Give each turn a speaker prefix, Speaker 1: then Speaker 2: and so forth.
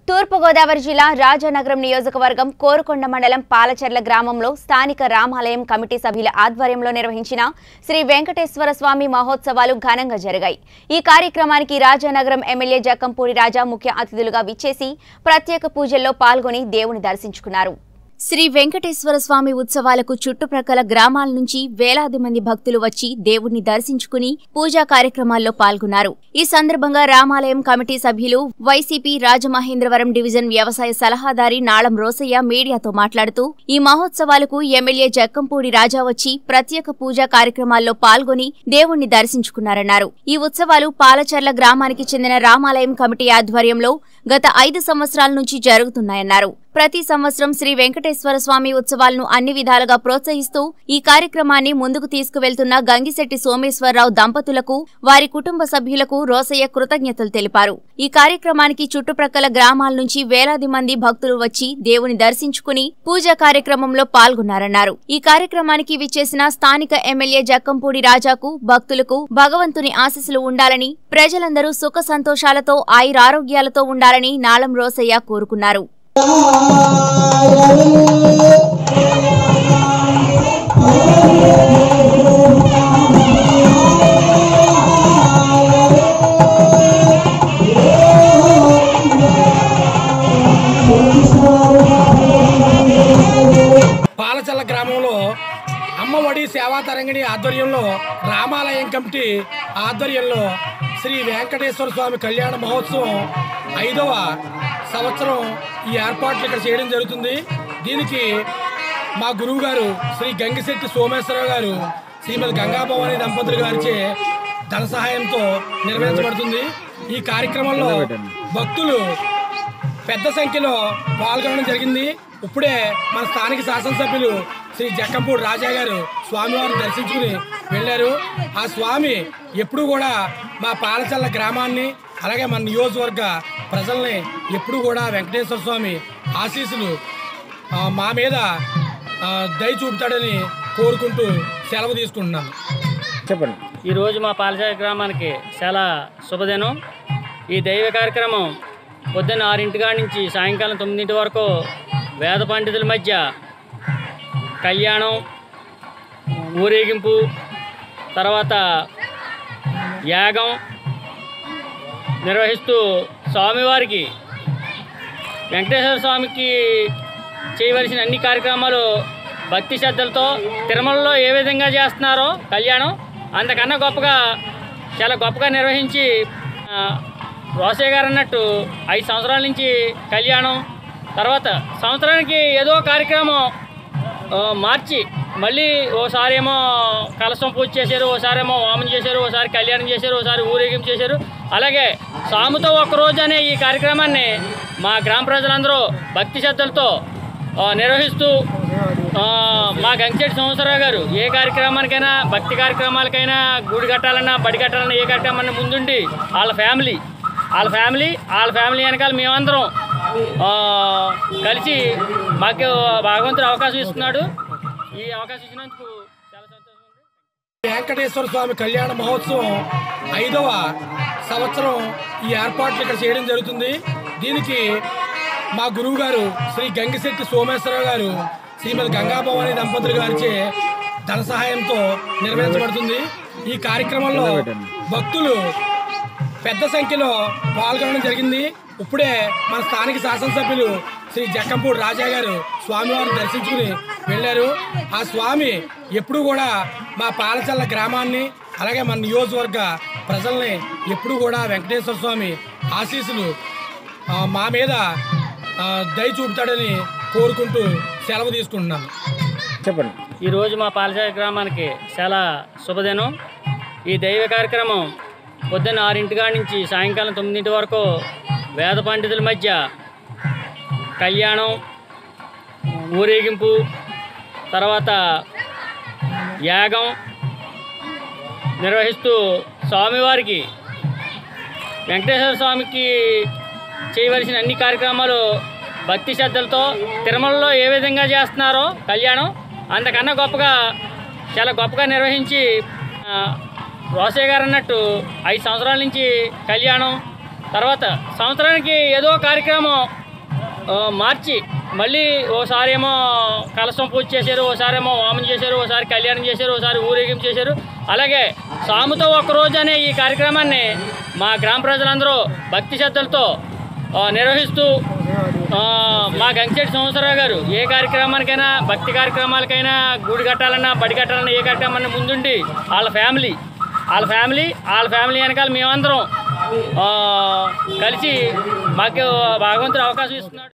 Speaker 1: తూర్పుగోదావరి జిల్లా రాజానగరం నియోజకవర్గం కోరుకొండ మండలం పాలచర్ల గ్రామంలో స్థానిక రామాలయం కమిటీ సభ్యుల ఆధ్వర్యంలో నిర్వహించిన శ్రీ వెంకటేశ్వర స్వామి మహోత్సవాలు ఘనంగా జరిగాయి ఈ కార్యక్రమానికి రాజానగరం ఎమ్మెల్యే జక్కంపూడి రాజా ముఖ్య అతిథులుగా విచ్చేసి ప్రత్యేక పూజల్లో పాల్గొని దేవుని దర్శించుకున్నారు శ్రీ వెంకటేశ్వర స్వామి ఉత్సవాలకు చుట్టుప్రక్కల గ్రామాల నుంచి వేలాది మంది భక్తులు వచ్చి దేవుణ్ణి దర్శించుకుని పూజా కార్యక్రమాల్లో పాల్గొన్నారు ఈ సందర్భంగా రామాలయం కమిటీ సభ్యులు వైసీపీ రాజమహేంద్రవరం డివిజన్ వ్యవసాయ సలహాదారి నాళం రోసయ్య మీడియాతో మాట్లాడుతూ ఈ మహోత్సవాలకు ఎమ్మెల్యే జక్కంపూడి రాజా వచ్చి ప్రత్యేక పూజా కార్యక్రమాల్లో పాల్గొని దేవుణ్ణి దర్శించుకున్నారన్నారు ఈ ఉత్సవాలు పాలచర్ల గ్రామానికి చెందిన రామాలయం కమిటీ ఆధ్వర్యంలో గత ఐదు సంవత్సరాల నుంచి జరుగుతున్నాయన్నారు ప్రతి సంవత్సరం శ్రీ వెంకటేశ్వర స్వామి ఉత్సవాలను అన్ని విధాలుగా ప్రోత్సహిస్తూ ఈ కార్యక్రమాన్ని ముందుకు తీసుకువెళ్తున్న గంగిశెట్టి సోమేశ్వరరావు దంపతులకు వారి కుటుంబ సభ్యులకు రోసయ్య కృతజ్ఞతలు తెలిపారు ఈ కార్యక్రమానికి చుట్టుప్రక్కల గ్రామాల నుంచి వేలాది మంది భక్తులు వచ్చి దేవుని దర్శించుకుని పూజా కార్యక్రమంలో పాల్గొన్నారన్నారు ఈ కార్యక్రమానికి విచ్చేసిన స్థానిక ఎమ్మెల్యే జక్కంపూడి రాజాకు భక్తులకు భగవంతుని ఆశీస్సులు ఉండాలని ప్రజలందరూ సుఖ సంతోషాలతో ఆయురారోగ్యాలతో ఉండాలని నాళం రోసయ్య కోరుకున్నారు
Speaker 2: పాలచల్ల గ్రామంలో అమ్మఒడి సేవా తరంగిణి ఆధ్వర్యంలో రామాలయం కమిటీ ఆధ్వర్యంలో శ్రీ వెంకటేశ్వర స్వామి కళ్యాణ మహోత్సవం ఐదవ సంవత్సరం ఈ ఏర్పాట్లు ఇక్కడ చేయడం జరుగుతుంది దీనికి మా గురువు గారు శ్రీ గంగిశెట్టి సోమేశ్వరరావు గారు శ్రీమతి గంగాభవాని దంపతులు గారిచే ధన సహాయంతో నిర్వహించబడుతుంది ఈ కార్యక్రమంలో భక్తులు పెద్ద సంఖ్యలో పాల్గొనడం జరిగింది ఇప్పుడే మన స్థానిక శాసనసభ్యులు శ్రీ జక్కంపూడి రాజా గారు స్వామివారిని దర్శించుకుని వెళ్ళారు ఆ స్వామి ఎప్పుడు కూడా మా పాలచల్ల గ్రామాన్ని అలాగే మన నియోజకవర్గ ప్రజల్ని ఎప్పుడు కూడా వెంకటేశ్వర స్వామి ఆశీస్సులు ఆ, మా మీద ఆ, దయ చూపుతాడని కోరుకుంటూ సెలవు తీసుకుంటున్నాను
Speaker 3: చెప్పండి
Speaker 4: ఈరోజు మా పాలసాయ గ్రామానికి చాలా శుభదినం ఈ దైవ కార్యక్రమం పొద్దున్న ఆరింటి కాడి నుంచి సాయంకాలం తొమ్మిదింటి వరకు వేద పండితుల మధ్య కళ్యాణం ఊరేగింపు తర్వాత యాగం నిర్వహిస్తూ స్వామివారికి వెంకటేశ్వర స్వామికి చేయవలసిన అన్ని కార్యక్రమాలు భక్తి శ్రద్ధలతో తిరుమలలో ఏ విధంగా చేస్తున్నారో కళ్యాణం అంతకన్నా గొప్పగా చాలా గొప్పగా నిర్వహించి ఆ, రోసయ్య గారు అన్నట్టు ఐదు సంవత్సరాల నుంచి కళ్యాణం తర్వాత సంవత్సరానికి ఏదో కార్యక్రమం ఆ, మార్చి మళ్ళీ ఓసారి ఏమో కలశం పూజ చేశారు ఓసారి ఏమో వామం చేశారు ఓసారి కళ్యాణం చేశారు ఓసారి ఊరేగింపు చేశారు అలాగే సాముతో ఒక్కరోజు అనే ఈ కార్యక్రమాన్ని మా గ్రామ ప్రజలందరూ భక్తి శ్రద్ధలతో ఆ, నిర్వహిస్తూ ఆ, మా గంగిశెట్టి సంవత్సరరావు గారు ఏ కార్యక్రమానికైనా భక్తి కార్యక్రమాలకైనా గుడి కట్టాలన్నా బడి కట్టాలన్నా ఏ కార్యక్రమాన్ని ముందుండి వాళ్ళ ఫ్యామిలీ వాళ్ళ ఫ్యామిలీ వాళ్ళ ఫ్యామిలీ వెనకాల మేమందరం ఆ, కలిసి మాకు భగవంతుడు అవకాశం ఇస్తున్నాడు ఈ అవకాశం ఇచ్చినందుకు చాలా సంతోషం ఉంది
Speaker 2: వెంకటేశ్వర స్వామి కళ్యాణ మహోత్సవం ఐదవ సంవత్సరం ఈ ఏర్పాట్లు ఇక్కడ చేయడం జరుగుతుంది దీనికి మా గురువు గారు శ్రీ గంగిశెట్టి సోమేశ్వరరావు గారు శ్రీమతి గంగాభవాని దంపతులు గారిచే ధన సహాయంతో నిర్వహించబడుతుంది ఈ కార్యక్రమంలో భక్తులు పెద్ద సంఖ్యలో పాల్గొనడం జరిగింది ఇప్పుడే మన స్థానిక శాసనసభ్యులు శ్రీ జక్కంపూడి రాజా గారు స్వామివారిని దర్శించుకుని వెళ్ళారు ఆ స్వామి ఎప్పుడు కూడా మా పాలచల్ల గ్రామాన్ని అలాగే మన నియోజకవర్గ ప్రజల్ని ఎప్పుడు కూడా వెంకటేశ్వర స్వామి ఆశీస్సులు ఆ, మా మీద ఆ, దయ చూపుతాడని కోరుకుంటూ సెలవు తీసుకుంటున్నాను
Speaker 3: చెప్పండి
Speaker 4: ఈరోజు మా పాలసాయ గ్రామానికి చాలా శుభదినం ఈ దైవ కార్యక్రమం పొద్దున్న ఆరింటి కాడి నుంచి సాయంకాలం తొమ్మిదింటి వరకు వేద పండితుల మధ్య కళ్యాణం ఊరేగింపు తర్వాత యాగం నిర్వహిస్తూ స్వామివారికి వెంకటేశ్వర స్వామికి చేయవలసిన అన్ని కార్యక్రమాలు భక్తి శ్రద్ధలతో తిరుమలలో ఏ విధంగా చేస్తున్నారో కళ్యాణం అంతకన్నా గొప్పగా చాలా గొప్పగా నిర్వహించి ఆ, రోసయ్య గారు అన్నట్టు ఐదు సంవత్సరాల నుంచి కళ్యాణం తర్వాత సంవత్సరానికి ఏదో కార్యక్రమం ఆ, మార్చి మళ్ళీ ఓసారి ఏమో కలశం పూజ చేశారు ఓసారి ఏమో వామం చేశారు ఓసారి కళ్యాణం చేశారు ఓసారి ఊరేగింపు చేశారు అలాగే సాముతో ఒక్కరోజు అనే ఈ కార్యక్రమాన్ని మా గ్రామ ప్రజలందరూ భక్తి శ్రద్ధలతో ఆ, నిర్వహిస్తూ ఆ, మా గంగిశెట్టి సంవత్సరరావు గారు ఏ కార్యక్రమానికైనా భక్తి కార్యక్రమాలకైనా గుడి కట్టాలన్నా బడి కట్టాలన్నా ఏ కార్యక్రమాన్ని ముందుండి వాళ్ళ ఫ్యామిలీ వాళ్ళ ఫ్యామిలీ వాళ్ళ ఫ్యామిలీ వెనకాల మేమందరం ఆ, కలిసి మాకు భగవంతుడు అవకాశం ఇస్తున్నాడు